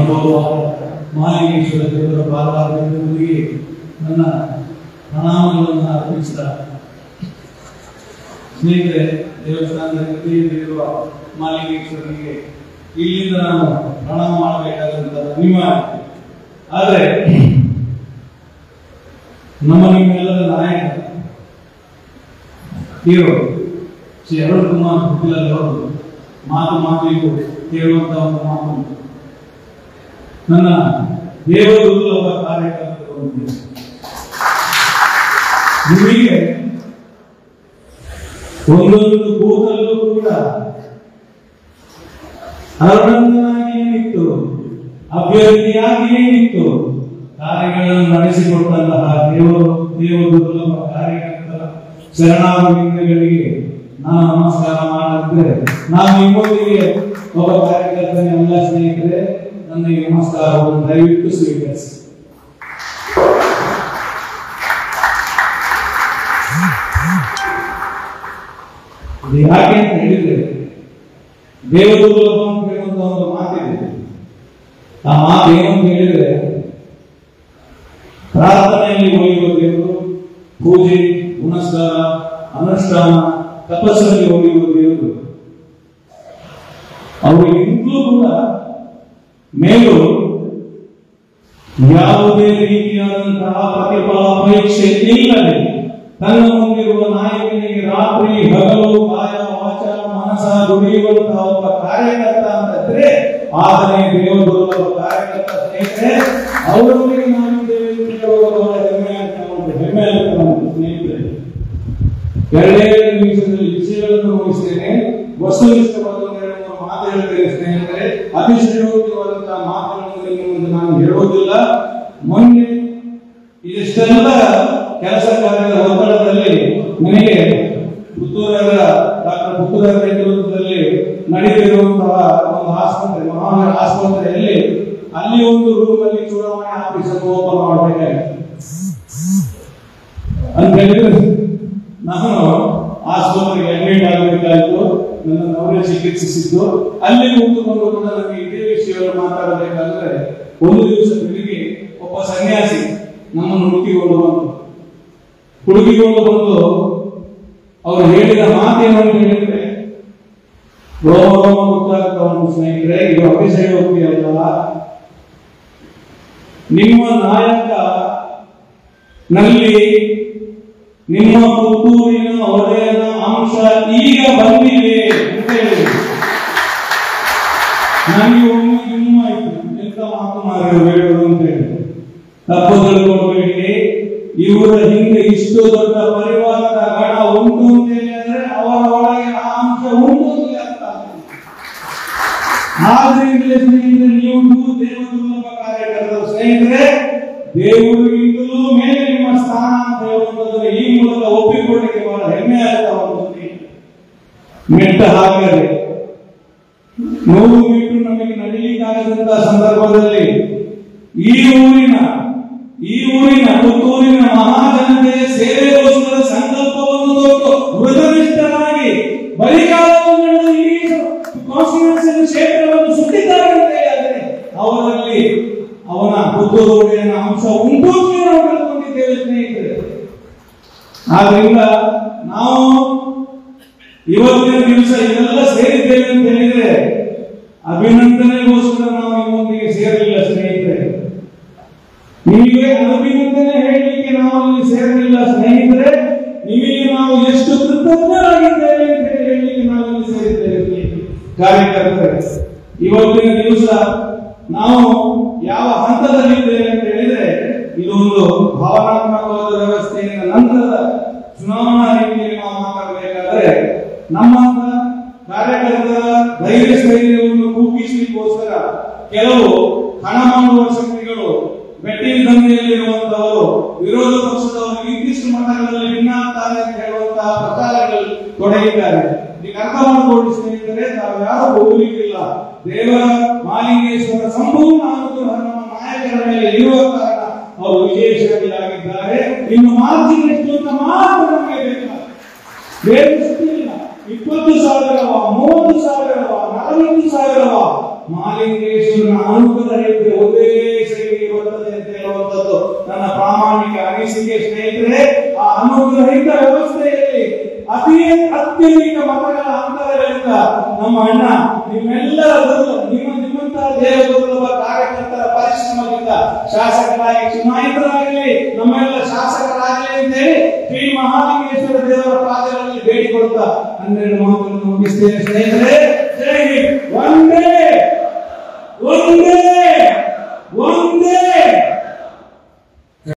ಅನುಭವವಾದ ಮಾಲಿಂಗೇಶ್ವರ ದೇವರ ಪಾದಾರದೊಂದಿಗೆ ನನ್ನ ಪ್ರಣಾಮಗಳನ್ನು ಅರ್ಪಿಸಿದ ಸ್ನೇಹಿತರೆ ದೇವಸ್ಥಾನದಲ್ಲಿ ಇರುವ ಮಾಲಿಂಗೇಶ್ವರನಿಗೆ ಇಲ್ಲಿಂದ ನಾನು ಪ್ರಣಾಮ ಮಾಡಬೇಕಾದಂತ ಅನಿವಾರ್ಯ ಆದರೆ ನಮ್ಮ ನಿಮ್ಮೆಲ್ಲರ ನಾಯಕ ಹೀರೋ ಶ್ರೀ ಅರುಣ್ ಕುಮಾರ್ ಹುಟ್ಟಿಲಲ್ಲಿ ಅವರು ಮಾತು ಮಾತಿಗೂ ಕೇಳುವಂತ ಒಂದು ಮಾತು ಉಂಟು. ನನ್ನ ದೇವದುರ್ಲಭ ಕಾರ್ಯಕರ್ತರು ಅಂತ. ನಿಮಗೆ ಒಂದೊಂದು ಕೂದಲು ಕೂಡ ಅರುಣಂದನಾಗಿಯೇ ನಿಂತು ಅಭ್ಯರ್ಥಿಯಾಗಿಯೇ ನಿಂತು ಕಾರ್ಯಗಳನ್ನು ನಡೆಸಿಕೊಟ್ಟಂತಹ ದೇವರು ದೇವದುರ್ಲಭ ಕಾರ್ಯಕರ್ತರ ಶರಣಾರ್ಥಿಗಳಿಗೆ ನಾನು ನಮಸ್ಕಾರ ಮಾಡಿದ್ರೆ ನಾವು ನಿಮ್ಮೊಂದಿಗೆ ಒಬ್ಬ ಕಾರ್ಯಕರ್ತನ ಎಲ್ಲ ಸ್ನೇಹಿತರೆ ನನಗೆ ನಮಸ್ಕಾರವನ್ನು ದಯವಿಟ್ಟು ಸ್ವೀಕರಿಸಿ ಇದು ಯಾಕೆ ಅಂತ ಹೇಳಿದ್ರೆ ದೇವದುರ್ಲಭ ಅಂತ ಹೇಳುವಂತ ಒಂದು ಮಾತಿದೆ ಆ ಮಾತು ಏನು ಅಂತ ಹೇಳಿದ್ರೆ ಪ್ರಾರ್ಥನೆಯಲ್ಲಿ ಒಲಿಯುವ ದೇವರು ಪೂಜೆ ಪುನಸ್ಕಾರ ಅನುಷ್ಠಾನ ತಪಸ್ಸಲ್ಲಿ ಒಲಿಯುವ ದೇವರು ಅವರು ಇಂದೂ ಕೂಡ ಮೇಲು ಯಾವುದೇ ರೀತಿಯಾದಂತಹ ಪ್ರತಿಫಲಾಪೇಕ್ಷೆ ಇಲ್ಲದೆ ತನ್ನ ಮುಂದಿರುವ ನಾಯಕನಿಗೆ ರಾತ್ರಿ ಹಗಲು ಕಾಯ ವಾಚ ಮನಸ ದುಡಿಯುವಂತಹ ಒಬ್ಬ ಕಾರ್ಯಕರ್ತ ಅಂತಂದ್ರೆ ಆದರೆ ದೇವದುರ್ಲಭ ಕಾರ್ಯಕರ್ತ ಸ್ನೇಹಿತರೆ ಅವರೊಂದಿಗೆ ನಾವಿದ್ದೇವೆ ಅಂತ ಹೇಳುವುದು ಬಹಳ ಹೆಮ್ಮೆ ಅಂತ ಒಂದು ಹೆಮ್ಮೆ ಅಂತ ಒಂದು ಸ್ನೇಹಿತರೆ ಎರಡೇ ನಿಮಿಷದಲ್ಲಿ ವಿಷಯಗಳನ್ನು ಮುಗಿಸ್ತೇನೆ ವಸ್ತುನಿಷ್ಠವಾದ ಒಂದೆರಡು ಮೂರು ಮಾತು ಹೇಳ್ತೇನೆ ಸ್ನೇಹಿತರೆ ಅತಿಶಯೋಕ್ತವಾದಂತಹ ಮಾತುಗಳನ್ನು ನಿಮ್ಮ ಮುಂದೆ ನಾನು ಹೇಳುವುದಿಲ್ಲ ಮೊನ್ನೆ ಇಷ್ಟೆಲ್ಲ ಕೆಲಸ ಕಾರ್ಯದ ಒತ್ತಡದಲ್ಲಿ ನನಗೆ ಪುತ್ತೂರವರ ಡಾಕ್ಟರ್ ಪುತ್ತೂರವರ ನೇತೃತ್ವದಲ್ಲಿ ನಡೀತಿರುವಂತಹ ಒಂದು ಆಸ್ಪತ್ರೆ ಮಹಾನಗರ ಆಸ್ಪತ್ರೆಯಲ್ಲಿ ಅಲ್ಲಿ ಒಂದು ರೂಮ್ ಅಲ್ಲಿ ಚುನಾವಣೆ ಆಫೀಸ್ ಅನ್ನು ಓಪನ್ ಮಾಡಬೇಕಾಗಿತ್ತು ಅಂತ ಹೇಳಿದ್ರೆ ನಾನು ಆಸ್ಪತ್ರೆಗೆ ಅಡ್ಮಿಟ್ ಆಗಬೇಕಾಯ್ತು ನನ್ನ ಅವರೇ ಚಿಕಿತ್ಸಿಸಿದ್ದು ಅಲ್ಲಿ ಕೂತ್ಕೊಂಡು ಕೂಡ ನನಗೆ ಇದೇ ವಿಷಯವನ್ನು ಮಾತಾಡಬೇಕಾದ್ರೆ ಒಂದು ದಿವಸ ಬೆಳಿಗ್ಗೆ ಒಬ್ಬ ಸನ್ಯಾಸಿ ನಮ್ಮನ್ನು ಹುಡುಕಿಕೊಂಡು ಬಂತು ಹುಡುಕಿಕೊಂಡು ಬಂದು ಅವರು ಹೇಳಿದ ಮಾತೇನು ಅಂತ ಹೇಳಿದ್ರೆ ರೋಮ ರೋಮ ಗೊತ್ತಾಗ್ತಾ ಉಂಟು ಸ್ನೇಹಿತರೆ ಇದು ಅತಿಶಯೋಕ್ತಿ ಅಲ್ಲ ನಿಮ್ಮ ನಾಯಕ ನಲ್ಲಿ ನಿಮ್ಮ ಪುತ್ತೂರಿನ ಒಡೆಯನ ಅಂಶ ಈಗ ಬಂದಿದೆ ಅಂತ ಹೇಳಿ ನನಗೆ ಒಮ್ಮೆ ಇಮ್ಮಾಯ್ತು ಎಂತ ಮಾತು ಮಾರ್ಗ ಹೇಳುವುದು ಅಂತ ಹೇಳಿ ತಪ್ಪು ತಿಳ್ಕೊಳ್ಬೇಡಿ ಇವರ ಹಿಂದೆ ಇಷ್ಟು ದೊಡ್ಡ ಪರಿವಾರದ ಗಣ ಉಂಟು ಅಂತ ಹೇಳಿದ್ರೆ ಅವರ ಒಳಗೆ ಆ ಅಂಶ ಉಂಟು ಅಂತ ಅರ್ಥ ಆಗ್ತದೆ. ಆದ್ರಿಂದಲೇ ಸ್ನೇಹಿತರೆ ನೀವು ದೇವದುರ್ಲಭ ಕಾರ್ಯಕರ್ತರ ಸ್ನೇಹಿತರೆ ದೇವರಿಗಿಂತಲೂ ಮೇಲೆ ನಿಮ್ಮ ಸ್ಥಾನ ಅಂತ ಹೇಳುವಂಥದ್ದನ್ನು ಈ ಮೂಲಕ ಒಪ್ಪಿಕೊಳ್ಳಿಕ್ಕೆ ಬಹಳ ಹೆಮ್ಮೆ ಆಗ್ತಾ ಉಂಟು ಸ್ನೇಹಿತರೆ. ಮೆಟ್ಟ ಹಾಕದೆ ನೂರು ಮೀಟರ್ ನಮಗೆ ನಡೀಲಿಕ್ಕಾಗದಂತಹ ಸಂದರ್ಭದಲ್ಲಿ ಈ ಊರಿನ ಈ ಊರಿನ ಪುತ್ತೂರಿನ ಮಹಾಜನತೆಯ ಸೇವೆಗೋಸ್ಕರ ಸಂಕಲ್ಪವನ್ನು ತೊಟ್ಟು ವೃತನಿಷ್ಠರಾಗಿ ಬಲಿಕಾಲವನ್ನು ನಡೆದು ಈ ಕಾನ್ಸ್ಟಿಟ್ಯೂನ್ಸಿ ಕ್ಷೇತ್ರವನ್ನು ಸುತ್ತಿದ್ದಾರೆ ಅಂತ ಹೇಳಿದ್ರೆ ಅವರಲ್ಲಿ ಅವನ ಪುತ್ತೂರು ಒಡೆಯನ ಅಂಶ ಉಂಟು ಅಂತ ನಾವು ತಿಳ್ಕೊಂಡಿದ್ದೇವೆ ಸ್ನೇಹಿತರೆ ಆದ್ರಿಂದ ನಾವು ಇವತ್ತಿನ ದಿವಸ ಇವೆಲ್ಲ ಸೇರಿದ್ದೇವೆ ಅಂತ ಹೇಳಿದ್ರೆ ಅಭಿನಂದನೆಗೋಸ್ಕರ ನಾವು ನಿಮ್ಮೊಂದಿಗೆ ಸೇರಲಿಲ್ಲ ಸ್ನೇಹಿತರೆ ನಿಮಗೆ ಅಭಿನಂದನೆ ಹೇಳಲಿಕ್ಕೆ ನಾವು ಇಲ್ಲಿ ಸೇರಲಿಲ್ಲ ಸ್ನೇಹಿತರೆ ನಿಮಗೆ ನಾವು ಎಷ್ಟು ಕೃತಜ್ಞರಾಗಿದ್ದೇವೆ ಅಂತ ಹೇಳಿ ಹೇಳಲಿಕ್ಕೆ ನಾವು ಇಲ್ಲಿ ಸೇರಿದ್ದೇವೆ ಸ್ನೇಹಿತರೆ. ಕಾರ್ಯಕರ್ತರೆ ಇವತ್ತಿನ ದಿವಸ ನಾವು ಯಾವ ಹಂತದಲ್ಲಿದ್ದೇವೆ ಅಂತ ಹೇಳಿದ್ರೆ ಇದೊಂದು ಭಾವನಾತ್ಮಕವಾದ ವ್ಯವಸ್ಥೆಯ ನಂತರದ ಚುನಾವಣಾ ರೀತಿಯಲ್ಲಿ ನಾವು ಮಾತಾಡಬೇಕಾದ್ರೆ ನಮ್ಮಂತ ಕಾರ್ಯಕರ್ತರ ಧೈರ್ಯ ಸ್ಥೈರ್ಯವನ್ನು ಕುಗ್ಗಿಸಲಿಕ್ಕೋಸ್ಕರ ಕೆಲವು ಹಣ ಮಾಡುವ ಶಕ್ತಿಗಳು ಬೆಟ್ಟಿಂಗ್ ದಂಧೆಯಲ್ಲಿರುವಂತವರು ವಿರೋಧ ಪಕ್ಷದವರು ಇಂತಿಷ್ಟು ಮಟ್ಟಗಳಲ್ಲಿ ಭಿನ್ನಾಗ್ತಾರೆ ಅಂತ ಹೇಳುವಂತಹ ಪ್ರಚಾರಗಳು ತೊಡಗಿದ್ದಾರೆ ಈಗ ಅರ್ಥ ಮಾಡಿಕೊಳ್ಳಿ ಸ್ನೇಹಿತರೆ ನಾವು ಯಾರು ಹೋಗಲಿಕ್ಕಿಲ್ಲ ದೇವರ ಮಾಲಿಂಗೇಶ್ವರ ಸಂಪೂರ್ಣ ಅನುಗ್ರಹ ನಮ್ಮ ನಾಯಕರ ಮೇಲೆ ಇರುವ ಕಾರಣ ಅವರು ವಿಜಯಶಾಲಿಯಾಗಿದ್ದಾರೆ ಇನ್ನು ಮಾರ್ಜಿನ್ ಎಷ್ಟು ಅಂತ ಮಾತ್ರ ನಮಗೆ ಬೇಕಾದ ಬೇರೆ ಇಲ್ಲ ಇಪ್ಪತ್ತು ಸಾವಿರವ ಮೂವತ್ತು ಸಾವಿರವ ನಲವತ್ತು ಸಾವಿರವ ಮಾಲಿಂಗೇಶ್ವರನ ಅನುಗ್ರಹ ಇದ್ರೆ ಒಂದೇ ಶೈಲಿ ಬರ್ತದೆ ಅಂತ ಹೇಳುವಂಥದ್ದು ನನ್ನ ಪ್ರಾಮಾಣಿಕ ಅನಿಸಿಕೆ ಸ್ನೇಹಿತರೆ ಆ ಅನುಗ್ರಹಿತ ವ್ಯವಸ್ಥೆಯಲ್ಲಿ ಅತಿ ಅತ್ಯಧಿಕ ಮತಗಳ ಅಂತರಗಳಿಂದ ನಮ್ಮ ಅಣ್ಣ ನಿಮ್ಮೆಲ್ಲರ ದುರ್ಲ- ನಿಮ್ಮ ನಿಮ್ಮಂತಹ ದೇವ ದುರ್ಲಭ ಕಾರ್ಯಕರ್ತರ ಪರಿಶ್ರಮದಿಂದ ಶಾಸಕರಾಗಿ ಚುನಾಯಿತರಾಗಲಿ ನಮ್ಮೆಲ್ಲ ಶಾಸಕರಾಗಲಿ ಅಂತ ಹೇಳಿ ಶ್ರೀ ಮಹಾಲಿಂಗೇಶ್ವರ ದೇವರ ಪಾದಗಳಲ್ಲಿ ಬೇಡಿಕೊಡುತ್ತಾ ಹನ್ನೆರಡು ಮಾತುಗಳನ್ನು ಮುಗಿಸ್ತೇನೆ ಸ್ನೇಹಿತರೆ ಜೈ ಹಿಂದ್